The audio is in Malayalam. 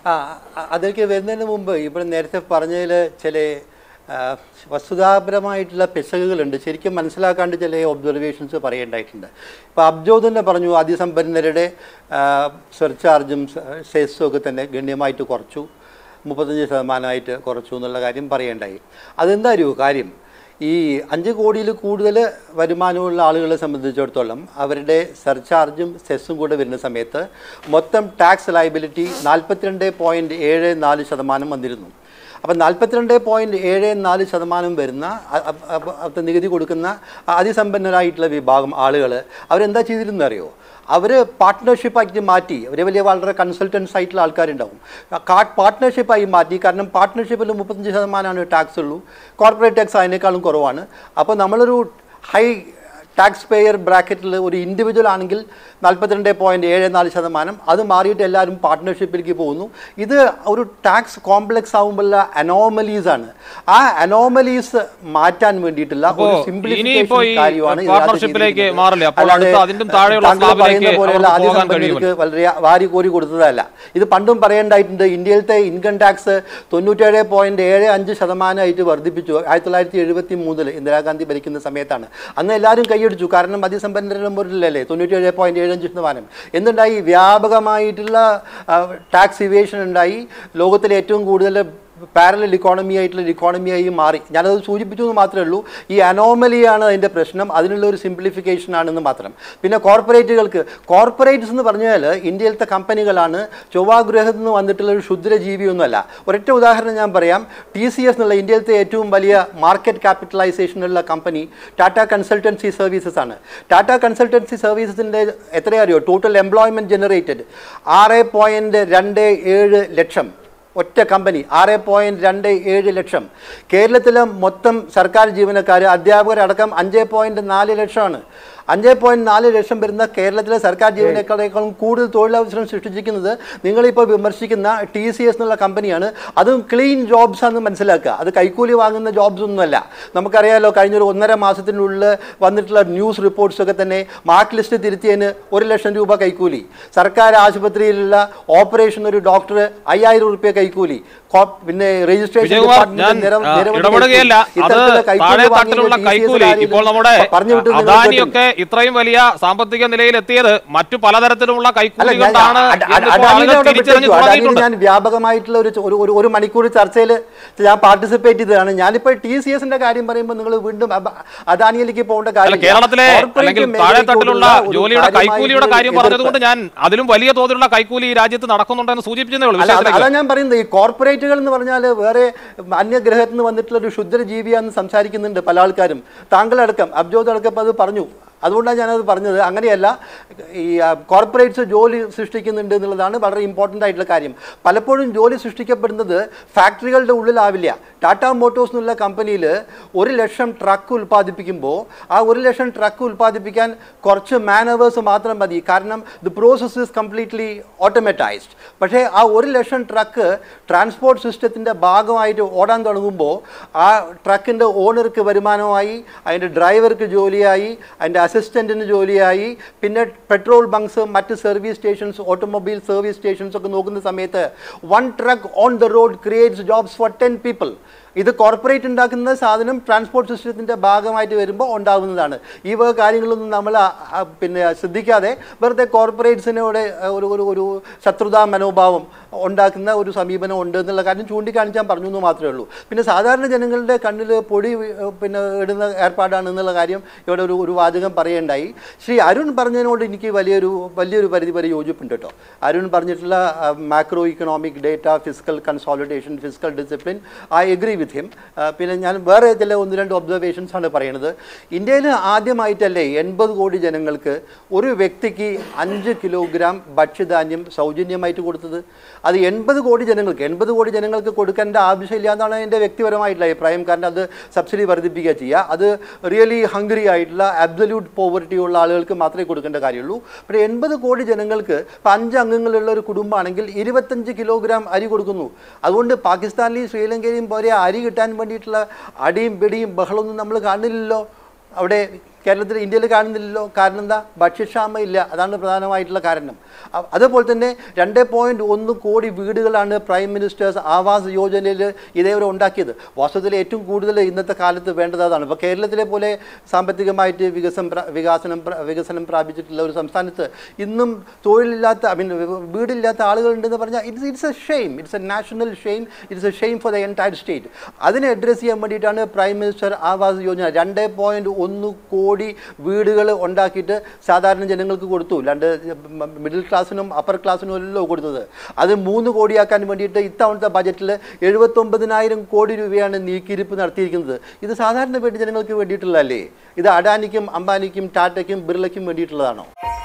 ആ അ- അതിലേക്ക് വരുന്നതിന് മുമ്പ് ഇവിടെ നേരത്തെ പറഞ്ഞതിൽ ചില ആ, വസ്തുതാപരമായിട്ടുള്ള പിശകുകളുണ്ട് ശരിക്കും മനസ്സിലാക്കാണ്ട് ചില ഒബ്സർവേഷൻസ് പറയേണ്ടതായിട്ടുണ്ട് ഇപ്പോൾ അബ്ജോദ് തന്നെ പറഞ്ഞു അതിസമ്പന്നരുടെ സർചാർജും സെസ്സും ഒക്കെ തന്നെ ഗണ്യമായിട്ട് കുറച്ചു മുപ്പത്തഞ്ച് ശതമാനമായിട്ട് കുറച്ചു എന്നുള്ള കാര്യം പറയേണ്ടായി അതെന്താ അറിയോ കാര്യം ഈ അഞ്ച് കോടിയിൽ കൂടുതൽ വരുമാനമുള്ള ആളുകളെ സംബന്ധിച്ചിടത്തോളം അവരുടെ സർചാർജും സെസ്സും കൂടെ വരുന്ന സമയത്ത് മൊത്തം ടാക്സ് ലയബിലിറ്റി നാൽപ്പത്തിരണ്ട് പോയിൻറ്റ് ഏഴ് നാല് ശതമാനം വന്നിരുന്നു അപ്പം നാൽപ്പത്തിരണ്ട് പോയിൻറ്റ് ഏഴ് നാല് ശതമാനം വരുന്ന അ- അ- അ- അ- നികുതി കൊടുക്കുന്ന അതിസമ്പന്നരായിട്ടുള്ള വിഭാഗം ആളുകൾ അവരെന്താ ചെയ്തിരുന്നത് അറിയോ അവർ പാർട്ട്ണർഷിപ്പായിട്ട് മാറ്റി അവർ വലിയ വളരെ കൺസൾട്ടൻസ് ആയിട്ടുള്ള ആൾക്കാരുണ്ടാവും പാർട്ട്ണർഷിപ്പായി മാറ്റി കാരണം പാർട്ട്ണർഷിപ്പിൽ മുപ്പത്തഞ്ച് ശതമാനമാണ് ടാക്സ് ഉള്ളൂ കോർപ്പറേറ്റ് ടാക്സ് അതിനേക്കാളും കുറവാണ് അപ്പോൾ നമ്മളൊരു ഹൈ ടാക്സ് പേയർ ബ്രാക്കറ്റിൽ ഒരു ഇൻഡിവിജ്വൽ ആണെങ്കിൽ നാൽപ്പത്തിരണ്ട് പോയിൻറ്റ് ഏഴ് നാല് ശതമാനം അത് മാറിയിട്ട് എല്ലാവരും പാർട്ട്ണർഷിപ്പിലേക്ക് പോകുന്നു ഇത് ഒരു ടാക്സ് കോംപ്ലക്സ് ആകുമ്പോഴുള്ള അനോമലീസ് ആണ് ആ അനോമലീസ് മാറ്റാൻ വേണ്ടിയിട്ടുള്ള അപ്പോ ഒരു ഇനിയിപ്പോ ഈ സിംപ്ലിഫിക്കേഷൻ കാര്യമാണ് ഇതിനകത്ത് partnership-ലേക്ക് ചെയ്തിരിക്കുന്നത്. മാറില്ല. അപ്പോൾ അല്ലാതെ അടുത്ത അതിനും താഴെയുള്ള താങ്കൾ സ്ലാബിലേക്ക് പറയുന്ന പോലെയുള്ള അവർക്ക് പോകാൻ അതിസമ്പന്നർക്ക് വളരെ വാരി കോരി കൊടുത്തതല്ല ഇത് പണ്ടും പറയേണ്ടായിട്ടുണ്ട് ഇന്ത്യയിലത്തെ ഇൻകം ടാക്സ് തൊണ്ണൂറ്റേഴ് പോയിന്റ് ഏഴ് അഞ്ച് ശതമാനമായിട്ട് വർദ്ധിപ്പിച്ചു ആയിരത്തി തൊള്ളായിരത്തി എഴുപത്തി മൂന്നിൽ ഇന്ദിരാഗാന്ധി ഭരിക്കുന്ന സമയത്താണ് അന്ന് എല്ലാവരും കൈയടിച്ചു കാരണം അതിസമ്പന്നരുടെ മുറിലല്ലേ തൊണ്ണൂറ്റേഴ് പോയിന്റ് ഏഴ് അഞ്ച് ശതമാനം എന്തുണ്ടായി വ്യാപകമായിട്ടുള്ള ടാക്സ് ഇവേഷൻ ഉണ്ടായി ലോകത്തിലെ ഏറ്റവും കൂടുതൽ പാരലൽ ഇക്കോണമി ആയിട്ടുള്ള ഒരു ഇക്കോണമിയായി മാറി ഞാനത് സൂചിപ്പിച്ചു എന്ന് മാത്രമേ ഉള്ളൂ ഈ അനോമലിയാണ് അതിൻ്റെ പ്രശ്നം അതിനുള്ള ഒരു സിംപ്ലിഫിക്കേഷൻ ആണെന്ന് മാത്രം പിന്നെ കോർപ്പറേറ്റുകൾക്ക് കോർപ്പറേറ്റ്സ് എന്ന് പറഞ്ഞാൽ ഇന്ത്യയിലത്തെ കമ്പനികളാണ് ചൊവ്വാഗ്രഹത്തിൽ നിന്ന് വന്നിട്ടുള്ള ഒരു ക്ഷുദ്രജീവിയൊന്നുമല്ല ഒരൊറ്റ ഉദാഹരണം ഞാൻ പറയാം ടി സി എസ് എന്നുള്ള ഇന്ത്യയിലത്തെ ഏറ്റവും വലിയ മാർക്കറ്റ് ക്യാപിറ്റലൈസേഷനുള്ള കമ്പനി ടാറ്റ കൺസൾട്ടൻസി സർവീസസ് ആണ് ടാറ്റ കൺസൾട്ടൻസി സർവീസസിൻ്റെ എത്രയാ അറിയോ ടോട്ടൽ എംപ്ലോയ്മെൻറ്റ് ജനറേറ്റഡ് ആറ് പോയിൻറ്റ് രണ്ട് ഏഴ് ലക്ഷം ഒറ്റ കമ്പനി ആറ് പോയിൻറ്റ് രണ്ട് ഏഴ് ലക്ഷം കേരളത്തിലെ മൊത്തം സർക്കാർ ജീവനക്കാർ അധ്യാപകരടക്കം അഞ്ച് പോയിൻറ്റ് നാല് ലക്ഷമാണ് അഞ്ച് പോയിൻറ്റ് നാല് ലക്ഷം വരുന്ന കേരളത്തിലെ സർക്കാർ ജീവനക്കാരെക്കാളും കൂടുതൽ തൊഴിലവസരം സൃഷ്ടിച്ചിരിക്കുന്നത് നിങ്ങളിപ്പോൾ വിമർശിക്കുന്ന ടി സി എസ് എന്നുള്ള കമ്പനിയാണ് അതും ക്ലീൻ ജോബ്സ് ആണെന്ന് മനസ്സിലാക്കുക അത് കൈക്കൂലി വാങ്ങുന്ന ജോബ്സ് ഒന്നുമല്ല നമുക്കറിയാലോ കഴിഞ്ഞൊരു ഒന്നര മാസത്തിനുള്ളിൽ വന്നിട്ടുള്ള ന്യൂസ് റിപ്പോർട്ട്സ് ഒക്കെ തന്നെ മാർക്ക് ലിസ്റ്റ് തിരുത്തിയതിന് ഒരു ലക്ഷം രൂപ കൈക്കൂലി സർക്കാർ ആശുപത്രിയിലുള്ള ഓപ്പറേഷൻ ഒരു ഡോക്ടർ അയ്യായിരം റുപ്യ കൈക്കൂലി കോ- പിന്നെ രജിസ്ട്രേഷൻ വിജയകുമാർ ഞാൻ ഡിപ്പാർട്ട്മെന്റ് നിര- ആ, നിരവധി ഇടപെടുകയില്ല കൈക്കൂലി. അത് ഇത്തരത്തിലുള്ള കൈക്കൂലി താഴെ വാങ്ങിയ തട്ടിലുള്ള TCS കൈക്കൂലി കാര്യം ഇപ്പോൾ നമ്മുടെ പറഞ്ഞു വിട്ട് നിങ്ങൾ അദാനിയൊക്കെ ഇത്രയും വലിയ സാമ്പത്തിക നിലയിൽ എത്തിയത് മറ്റു പലതരത്തിലുള്ള കൈക്കൂലി അല്ല, ഞാൻ- കൊണ്ടാണ് അഡ- അഡ- എന്നിപ്പോൾ അഡാനിനെ ആളുകൾ അവിടെ തിരിച്ചറിഞ്ഞ് വിട്ടേക്കൂ. അഡാനിയിൽ തുടങ്ങിയിട്ടുണ്ട് ഞാൻ വ്യാപകമായിട്ടുള്ള ഒരു ച- ഒരു ഒരു- ഒരു മണിക്കൂർ ചർച്ചയിൽ ഞാൻ പാർട്ടിസിപ്പേറ്റ് ചെയ്തതാണ് ഞാനിപ്പോൾ ടി സി എസിന്റെ കാര്യം പറയുമ്പോൾ നിങ്ങൾ വീണ്ടും അബ- അദാനിയിലേക്ക് പോകേണ്ട അല്ല കാര്യം കേരളത്തിലെ അല്ലെങ്കിൽ താഴെ തട്ടിലുള്ള ജോലിയുടെ കൈക്കൂലിയുടെ കാര്യം പറഞ്ഞതുകൊണ്ട് ഞാൻ അതിലും വലിയ തോതിലുള്ള കൈക്കൂലി ഈ രാജ്യത്ത് നടക്കുന്നുണ്ടെന്ന് സൂചിപ്പിച്ചതേ ഉള്ളൂ അല്ല അത് വിഷയത്തിലേക്ക് അതാ ഞാൻ പറയുന്നത് ഈ കോർപ്പറേറ്റുകൾ എന്ന് പറഞ്ഞാൽ വേറെ അന്യഗ്രഹത്തിൽ നിന്ന് വന്നിട്ടുള്ള ഒരു ക്ഷുദ്രജീവിയാന്ന് സംസാരിക്കുന്നുണ്ട് പല ആൾക്കാരും താങ്കളടക്കം അബ്ജോദ് അടക്കം ഇപ്പൊ അത് പറഞ്ഞു അതുകൊണ്ടാണ് ഞാനത് പറഞ്ഞത് അങ്ങനെയല്ല ഈ കോർപ്പറേറ്റ്സ് ജോലി സൃഷ്ടിക്കുന്നുണ്ട് എന്നുള്ളതാണ് വളരെ ഇമ്പോർട്ടൻ്റ് ആയിട്ടുള്ള കാര്യം പലപ്പോഴും ജോലി സൃഷ്ടിക്കപ്പെടുന്നത് ഫാക്ടറികളുടെ ഉള്ളിലാവില്ല ടാറ്റ മോട്ടോഴ്സ് എന്നുള്ള കമ്പനിയിൽ ഒരു ലക്ഷം ട്രക്ക് ഉൽപ്പാദിപ്പിക്കുമ്പോൾ ആ ഒരു ലക്ഷം ട്രക്ക് ഉൽപ്പാദിപ്പിക്കാൻ കുറച്ച് മാൻ അവേഴ്സ് മാത്രം മതി കാരണം the process is completely automatized പക്ഷേ ആ ഒരു ലക്ഷം ട്രക്ക് ട്രാൻസ്പോർട്ട് സിസ്റ്റത്തിൻ്റെ ഭാഗമായിട്ട് ഓടാൻ തുടങ്ങുമ്പോൾ ആ ട്രക്കിൻ്റെ ഓണർക്ക് വരുമാനമായി അതിൻ്റെ ഡ്രൈവർക്ക് ജോലിയായി അതിൻ്റെ അസിസ്റ്റൻറ്റിന് ജോലിയായി പിന്നെ പെട്രോൾ ബങ്ക്സ് മറ്റ് service stations automobile service stations ഒക്കെ നോക്കുന്ന സമയത്ത് one truck on the road creates jobs for ten people ഇത് കോർപ്പറേറ്റ് ഉണ്ടാക്കുന്ന സാധനം ട്രാൻസ്പോർട്ട് സിസ്റ്റത്തിൻ്റെ ഭാഗമായിട്ട് വരുമ്പോൾ ഉണ്ടാകുന്നതാണ് ഈ വക കാര്യങ്ങളൊന്നും നമ്മൾ ആ, ആ, പിന്നെ ശ്രദ്ധിക്കാതെ വെറുതെ കോർപ്പറേറ്റ്സിനോട് ഒരു ഒരു ഒരു ശത്രുതാ മനോഭാവം ഉണ്ടാക്കുന്ന ഒരു സമീപനം ഉണ്ട് എന്നുള്ള കാര്യം ചൂണ്ടിക്കാണിച്ചാൽ പറഞ്ഞു എന്ന് മാത്രമേ ഉള്ളൂ പിന്നെ സാധാരണ ജനങ്ങളുടെ കണ്ണിൽ പൊടി ഏഹ്, പിന്നെ ഇടുന്ന ഏർപ്പാടാണ് എന്നുള്ള കാര്യം ഇവിടെ ഒരു ഒരു വാചകം പറയുണ്ടായി ശ്രീ അരുൺ പറഞ്ഞതിനോട് എനിക്ക് വലിയൊരു വലിയൊരു പരിധി വരെ യോജിപ്പുണ്ട് കേട്ടോ അരുൺ പറഞ്ഞിട്ടുള്ള macro economic data fiscal consolidation fiscal discipline I agree with him പിന്നെ ഞാൻ വേറെ ചില ഒന്ന് രണ്ട് ഒബ്സർവേഷൻസ് ആണ് പറയുന്നത് ഇന്ത്യയിൽ ആദ്യമായിട്ടല്ലേ എൺപത് കോടി ജനങ്ങൾക്ക് ഒരു വ്യക്തിക്ക് അഞ്ച് കിലോഗ്രാം ഭക്ഷ്യധാന്യം സൗജന്യമായിട്ട് കൊടുത്തത് അത് എൺപത് കോടി ജനങ്ങൾക്ക് എൺപത് കോടി ജനങ്ങൾക്ക് കൊടുക്കേണ്ട ആവശ്യമില്ല എന്നാണ് എൻ്റെ വ്യക്തിപരമായിട്ടുള്ള അഭിപ്രായം കാരണം അത് സബ്സിഡി വർദ്ധിപ്പിക്കുക ചെയ്യുക അത് റിയലി ഹംഗ്രി ആയിട്ടുള്ള അബ്സല്യൂട്ട് പോവർട്ടി ഉള്ള ആളുകൾക്ക് മാത്രമേ കൊടുക്കേണ്ട കാര്യമുള്ളൂ പക്ഷേ എൺപത് കോടി ജനങ്ങൾക്ക് ഇപ്പം അഞ്ച് അംഗങ്ങളുള്ള ഒരു കുടുംബമാണെങ്കിൽ ഇരുപത്തഞ്ച് കിലോഗ്രാം അരി കൊടുക്കുന്നു അതുകൊണ്ട് പാകിസ്ഥാനിലെയും ശ്രീലങ്കയിലെയും പോലെ അരി കിട്ടാൻ വേണ്ടിയിട്ടുള്ള അടിയും പിടിയും ബഹളമൊന്നും നമ്മൾ കാണില്ലല്ലോ അവിടെ കേരളത്തിൽ ഇന്ത്യയിൽ കാണുന്നില്ലല്ലോ കാരണം എന്താ ഭക്ഷ്യക്ഷാമം ഇല്ല അതാണ് പ്രധാനമായിട്ടുള്ള കാരണം അ- അതുപോലെ തന്നെ രണ്ട് പോയിന്റ് ഒന്ന് കോടി വീടുകളാണ് പ്രൈം മിനിസ്റ്റേഴ്സ് ആവാസ് യോജനയിൽ ഇതേവരെ ഉണ്ടാക്കിയത് വാസ്തവത്തിൽ ഏറ്റവും കൂടുതൽ ഇന്നത്തെ കാലത്ത് വേണ്ടത് അതാണ് ഇപ്പോൾ കേരളത്തിലെ പോലെ സാമ്പത്തികമായിട്ട് വികസനം പ്ര- വികാസനം പ്ര- വികസനം പ്രാപിച്ചിട്ടുള്ള ഒരു സംസ്ഥാനത്ത് ഇന്നും തൊഴിലില്ലാത്ത ഐ മീൻ വീടില്ലാത്ത ആളുകളുണ്ടെന്ന് പറഞ്ഞാൽ it's it's a shame it's a national shame it's a shame for the entire state അതിനെ അഡ്രസ്സ് ചെയ്യാൻ വേണ്ടിയിട്ടാണ് പ്രൈം മിനിസ്റ്റർ ആവാസ് യോജന രണ്ട് പോയിന്റ് ഒന്ന് കോടി വീടുകൾ ഉണ്ടാക്കിയിട്ട് സാധാരണ ജനങ്ങൾക്ക് കൊടുത്തു രണ്ട് മിഡിൽ ക്ലാസ്സിനും അപ്പർ ക്ലാസ്സിനും എല്ലാം കൊടുത്തത് അത് മൂന്ന് കോടിയാക്കാൻ വേണ്ടിയിട്ട് ഇത്തവണത്തെ ബജറ്റിൽ എഴുപത്തൊമ്പതിനായിരം കോടി രൂപയാണ് നീക്കിയിരിപ്പ് നടത്തിയിരിക്കുന്നത് ഇത് സാധാരണ വേണ്ടി ജനങ്ങൾക്ക് വേണ്ടിയിട്ടുള്ളതല്ലേ ഇത് അഡാനിക്കും അംബാനിക്കും ടാറ്റയ്ക്കും ബിർളയ്ക്കും വേണ്ടിയിട്ടുള്ളതാണോ